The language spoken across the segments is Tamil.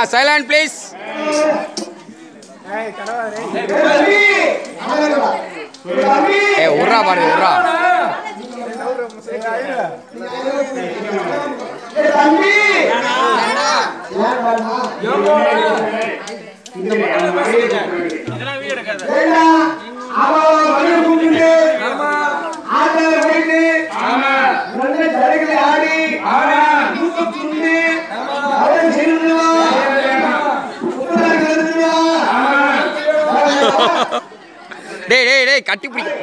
சைலண்ட் ப்ளீஸ் ஏ உர்ரா பாரு உர்ரா டேய் டேய் டேய் கட்டி பிடி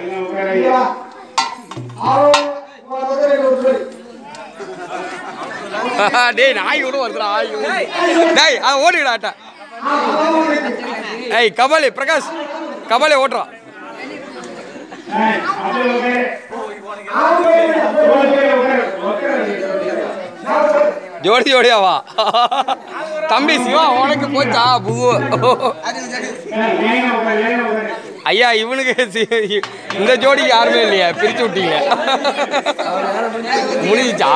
டேய் நாய் கூட வருதுடா ஐயோ. டேய் அது ஓடிடாட்டா ஏய் கபாலி பிரகாஷ் கபாலி ஓட்டுறா ஜோடி ஜோடியா வா தம்பி சிவா உனக்கு போச்சா பூ ஐயா இவனுக்கு சி- இந்த ஜோடிக்கு யாருமே இல்லையா பிரிச்சு விட்டீங்க முடிஞ்சிச்சா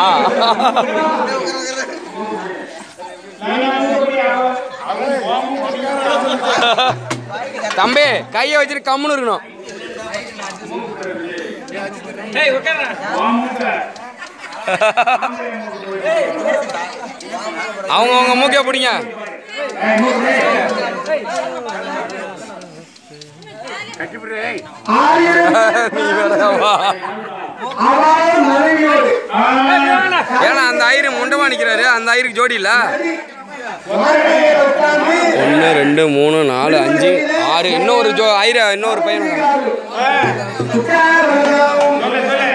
தம்பி கையை வச்சுட்டு கம்முன்னு இருக்கணும் அவங்க அவங்க மூக்கைய பிடிங்க நீ வேற வா. ஏன்னா அந்த ஐயரு முண்டமா நிக்கிறாரு அந்த ஐயருக்கு ஜோடி இல்ல ஒன்று ரெண்டு மூணு நாலு அஞ்சு ஆறு இன்னொரு ஜோ ஐயரு இன்னொரு பையன் இருக்கான்.